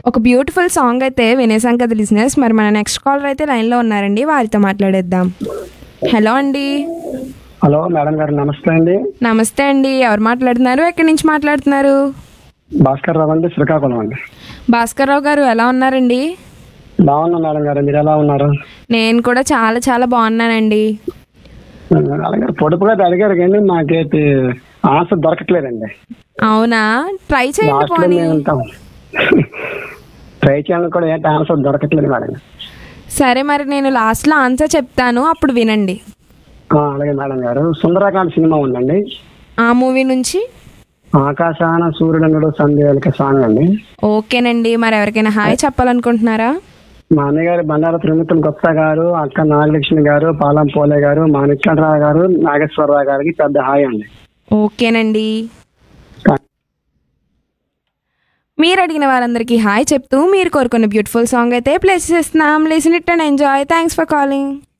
ఒక beautiful song అయితే వినేసాం కదా లిజినెస్ మరి మన నెక్స్ట్ కాలర్ అయితే లైన్లో ఉన్నారండి వారితో మాట్లాడేద్దాం హలో అండి హలో మేడం గారు నమస్తే అండి నమస్తే అండి ఎవరు మాట్లాడుతున్నారు ఎక్కడి నుంచి మాట్లాడుతున్నారు భాస్కర్ రావు అండి శ్రీకాకుళం అండి భాస్కర్ రావు గారు ఎలా ఉన్నారండి బాగున్నా మేడం గారు మీరు ఎలా ఉన్నారు నేను కూడా చాలా చాలా బాగున్నానండి అలాగే పొడుపుగా అడిగారు కానీ మాకైతే ఆన్సర్ దొరకట్లేదండి అవునా ట్రై చేయండి లాస్ట్ లో పోనీ మేము ఉంటాం ట్రై చేయాలని కూడా ఏంటి ఆన్సర్ దొరకట్లేదు మేడం గారు. సరే మరి నేను లాస్ట్లో ఆన్సర్ చెప్తాను అప్పుడు వినండి ఆ, అలాగే మేడం గారు సుందరకాండ్ సినిమా ఉందండి ఆ మూవీ నుంచి ఆకాశాన సూర్యుడు సంధ్యాలకి సాంగ్ అండి ఓకేనండి మరి ఎవరికైనా హాయ్ చెప్పాలనుకుంటున్నారా మా అన్నగారు బండారు త్రిమూర్తులు గుప్తా గారు అక్క నాగలక్ష్మి గారు పాలం పోలే గారు మాణిక్యరావు గారు నాగేశ్వరరావు గారికి పెద్ద హాయ్ అండి ఓకేనండి మీరు అడిగిన వారందరికీ హాయ్ చెప్తూ మీరు కోరుకున్న బ్యూటిఫుల్ సాంగ్ అయితే ప్లే చేస్తున్నాం listen it and enjoy thanks for calling